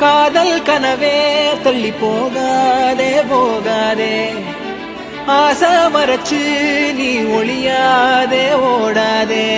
காதல் கனவே தள்ளி போகாதே போகாதே ஆசை மறைச்சு நீ ஒளியாதே ஓடாதே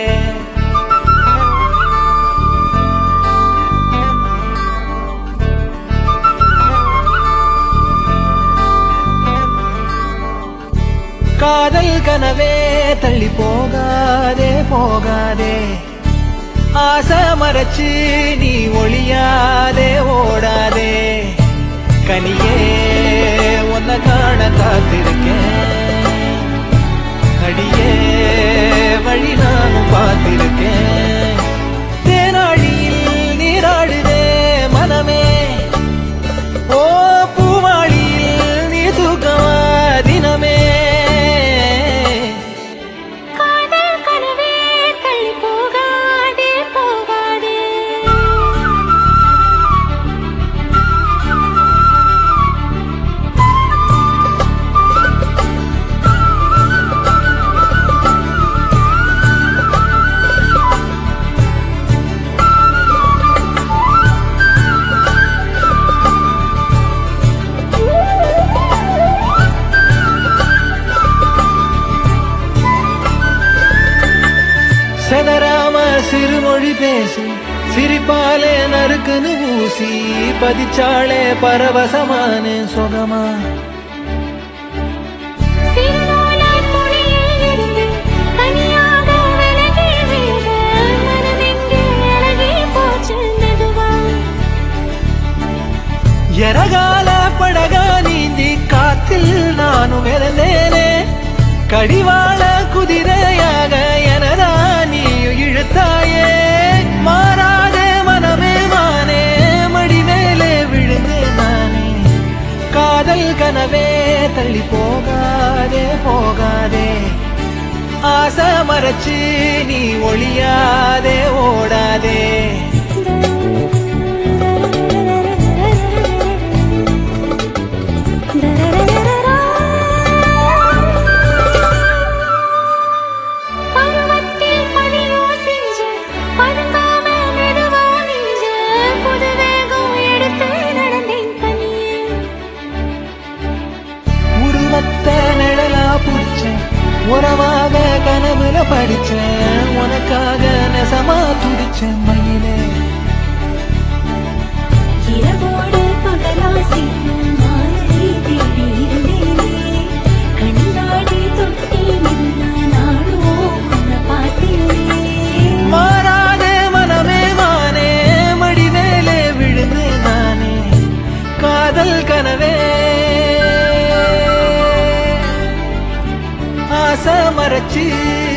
காதல் கனவே தள்ளி போகாதே போகாதே ஆசை மறைச்சு நீ ஒளியாதே ஓடாதே கனியே உன்னை காண காத்திருக்கேன் அடியே வழி நானும் பார்த்திருக்கேன் தேனாழியில் நீராடுதே மனமே ஓ பூவாளியில் நீ தூக்கமா தினமே காதல் கனவே தள்ளி போகாதே போகாதே செதறாம சிறுமொழி பேசி சிரிப்பாலே நறுக்குன்னு ஊசி பதிச்சாளே பரவசமான சுகமா சிறுநூலாய் துணியில் இருந்து தனியாக விலகி விட மனமெங்கே இலகி போச்சு மெதுவா எரகால படகா நீந்தி காத்தில் நானும் இழந்தேனே கடிவாள குதிரையாக எனதா நீயும் இழுத்தாயே மாறாதே மனமே மானே மடி மேலே விழுந்தேன் நானே காதல் கனவே தள்ளி போகாதே போகாதே ஆசை மறைச்சு நீ ஒளியாதே ஓடாதே பருவத்தில் பதியோ செஞ்ச பதுங்காம மெதுவா நின்ற புது வேகம் எடுத்து நடந்தேன் தனியே உருவத்த நிழலா புடிச்சேன் உறவாக கனவுல படிச்சேன் உனக்காக நெசமா துடிச்சேன் மயிலே இரவோடு பகலா செய்யும் மாலை தேடி இருந்தேனே கண்ணாடி தொட்டி நின்னா நானோ உன்னை பார்த்தேனே மாறாதே மனமே மானே மடி மேலே விழுந்தேன் நானே காதல் கனவே ஆசை மறைச்சு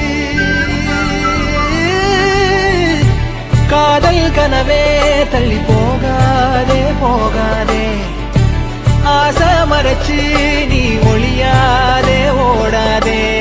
காதல் கனவே தள்ளி போகாதே போகாதே ஆசை மறைச்சு நீ ஒளியாதே ஓடாதே